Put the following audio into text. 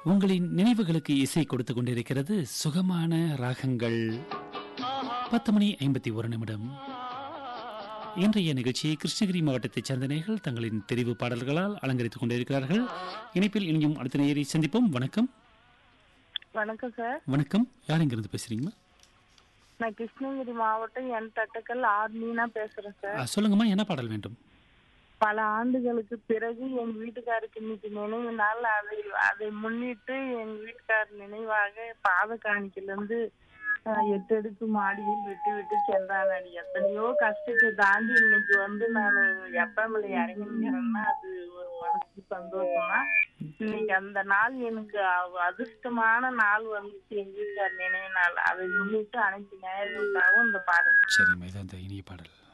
உங்களின் நினைவுகளுக்கு இசை கொடுத்து கொண்டிருக்கிறது சுகமான ராகங்கள் பத்து மணி ஐம்பத்தி ஒரு நிமிடம் இன்றைய நிகழ்ச்சியை கிருஷ்ணகிரி மாவட்டத்தைச் சேர்ந்த நேயர்கள் தங்களின் தெரிவு பாடல்களால் அலங்கரித்துக் கொண்டிருக்கிறார்கள் இணைப்பில் இனியும் அடுத்த நேயரை சந்திப்போம் வணக்கம் வணக்கம் சார் வணக்கம் யார் இங்கிருந்து பேசுறீங்களா நான் கிருஷ்ணகிரி மாவட்டம் என் தட்டுக்கள் ஆர் மீனா பேசுறேன் சார் ஆ, சொல்லுங்கம்மா என்ன பாடல் வேண்டும் பல ஆண்டுகளுக்கு பிறகு எங்க வீட்டுக்காருக்கு இன்னைக்கு நினைவு நாள் அதை அதை முன்னிட்டு எங்க வீட்டுக்கார் நினைவாக பாத காணிக்கையில இருந்து அஹ், எட்டு அடுக்கு மாடியில் விட்டு விட்டு சென்றான் எத்தனையோ கஷ்டத்தை தாண்டி இன்னைக்கு வந்து நான் எஃப்எம்ல இறங்கினேன்னா அது ஒரு மனசுக்கு சந்தோஷம் தான் இன்னைக்கு அந்த நாள் எனக்கு அவ- அதிர்ஷ்டமான நாள் வந்துச்சு எங்க வீட்டுக்கார் நினைவு நாள் அதை முன்னிட்டு அனைத்து நேயர்களுக்காகவும் இந்த பாடல் சரிம்மா இது அந்த இனிய பாடல்